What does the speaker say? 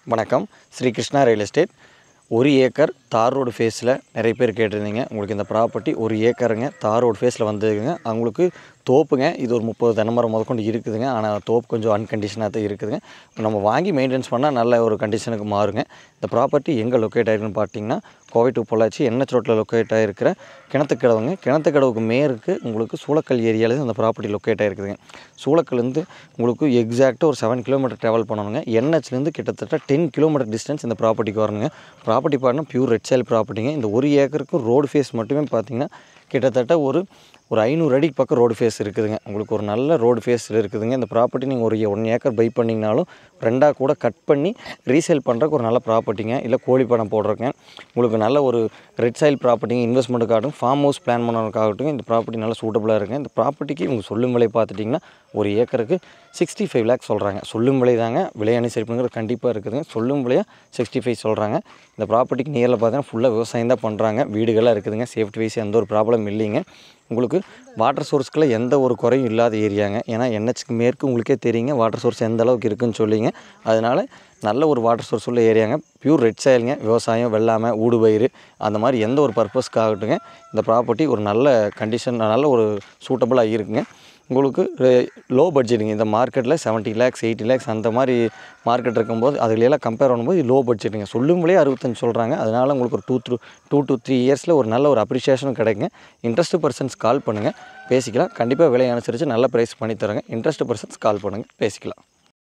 வணக்கம் Shri Krishna real estate ஒரு acre தார் ரோடு ஃபேஸில் நிறைய பேர் கேட்டிருந்தீங்க உங்களுக்கு இந்த ப்ராப்பர்ட்டி ஒரு ஏக்கருங்க தார் ரோடு ஃபேஸில் வந்துருக்குங்க அவங்களுக்கு தோப்புங்க இது ஒரு முப்பது தென்னமரம் முதற்கொண்டு இருக்குதுங்க ஆனால் தோப்பு கொஞ்சம் அன்கண்டிஷனாக தான் இருக்குதுங்க இப்போ நம்ம வாங்கி மெயின்டைன்ஸ் பண்ணால் நல்ல ஒரு கண்டிஷனுக்கு மாறுங்க இந்த ப்ராப்பர்ட்டி எங்கே லொக்கேட் ஆகிருக்குன்னு பார்த்தீங்கன்னா கோவை டு பொள்ளாச்சி என்ஹெச் ரோட்டில் லொக்கேட் ஆகிருக்கிற கிணத்துக்கடவுங்க கிணத்துக்கடவுக்கு மேற்கு உங்களுக்கு சூளக்கல் ஏரியாவில் இந்த ப்ராப்பர்ட்டி லொக்கேட் ஆகிருக்குதுங்க சூளக்கல்லேருந்து உங்களுக்கு எக்ஸாக்டாக ஒரு செவன் கிலோமீட்டர் ட்ராவல் பண்ணணுங்க என்ஹெச்லேருந்து கிட்டத்தட்ட டென் கிலோமீட்டர் டிஸ்டன்ஸ் இந்த ப்ராப்பர்ட்டிக்கு வரணுங்க ப்ராப்பர்ட்டி பார்த்தீங்கன்னா பியூர் ரெட் சேல் ப்ராப்பர்ட்டிங்க இந்த ஒரு ஏக்கருக்கு ரோடு ஃபேஸ் மட்டுமே பார்த்தீங்கன்னா கிட்டத்தட்ட ஒரு ஒரு ஐநூறு அடிக்கு பக்கம் ரோடு ஃபேஸ் இருக்குதுங்க உங்களுக்கு ஒரு நல்ல ரோடு ஃபேஸில் இருக்குதுங்க இந்த ப்ராப்பர்ட்டி நீங்கள் ஒரு ஒன் ஏக்கர் பை பண்ணிங்கனாலும் ரெண்டாக கூட கட் பண்ணி ரீசேல் பண்ணுறக்கு ஒரு நல்ல ப்ராப்பர்ட்டிங்க இல்லை கோழி பணம் போடுறதுங்க உங்களுக்கு நல்ல ஒரு ரெட் சைல் ப்ராப்பர்ட்டிங்க இன்வெஸ்ட்மெண்ட்டுக்காகட்டும் ஃபார்ம் ஹவுஸ் பிளான் பண்ணுறதுக்காகட்டும் இந்த ப்ராப்பர்ட்டி நல்லா சூட்டபுளாக இருக்குங்க இந்த ப்ராப்பர்ட்டிக்கு இவங்க சொல்லும் விலை பார்த்துட்டிங்கன்னா ஒரு ஏக்கருக்கு சிக்ஸ்டி ஃபைவ் லேக்ஸ் சொல்கிறாங்க சொல்லும் விலை தாங்க விலை அனுசரிப்புங்கிறது கண்டிப்பாக இருக்குதுங்க சொல்லும் விலையாக சிக்ஸ்டி ஃபைவ் சொல்கிறாங்க இந்த ப்ராப்பர்ட்டிக்கு நியரில் பார்த்தீங்கன்னா ஃபுல்லாக விவசாயம் தான் பண்ணுறாங்க வீடுகள்லாம் இருக்குதுங்க சேஃப்டி வைஸ் எந்த ஒரு ப்ராப்ளம் இல்லைங்க உங்களுக்கு வாட்டர் சோர்ஸ்க்குள்ள எந்த ஒரு குறையும் இல்லாத ஏரியாங்க ஏன்னா என்ஹெச்க்கு மேற்கு உங்களுக்கே தெரியுங்க வாட்டர் சோர்ஸ் எந்த அளவுக்கு இருக்குன்னு சொல்லிங்க அதனால் நல்ல ஒரு வாட்டர் சோர்ஸ் உள்ள ஏரியாங்க பியூர் ரெட் சாயிலுங்க விவசாயம் வெள்ளாமை ஊடுபயிர் அந்த மாதிரி எந்த ஒரு பர்பஸ்க்காகட்டுங்க இந்த ப்ராப்பர்ட்டி ஒரு நல்ல கண்டிஷன் நல்ல ஒரு சூட்டபுளாக இருக்குங்க உங்களுக்கு லோ பட்ஜெட்டுங்க இந்த மார்க்கெட்டில் செவன்ட்டி லேக்ஸ் எயிட்டி லேக்ஸ் அந்த மாதிரி மார்க்கெட் இருக்கும்போது அதுலையெல்லாம் கம்பேர் பண்ணும்போது இது லோ பட்ஜெட்டுங்க சொல்லும்போதே அறுபத்தஞ்சு சொல்கிறாங்க அதனால் உங்களுக்கு ஒரு two through two to three இயர்ஸில் ஒரு நல்ல ஒரு அப்ரிஷியேஷனும் கிடைக்குங்க இன்ட்ரெஸ்ட் பர்சன்ஸ் கால் பண்ணுங்கள் பேசிக்கலாம் கண்டிப்பாக விலை அனுசரித்து நல்ல ப்ரைஸ் பண்ணி தரேங்க இன்ட்ரெஸ்ட் பர்சன்ஸ் கால் பண்ணுங்கள் பேசிக்கலாம்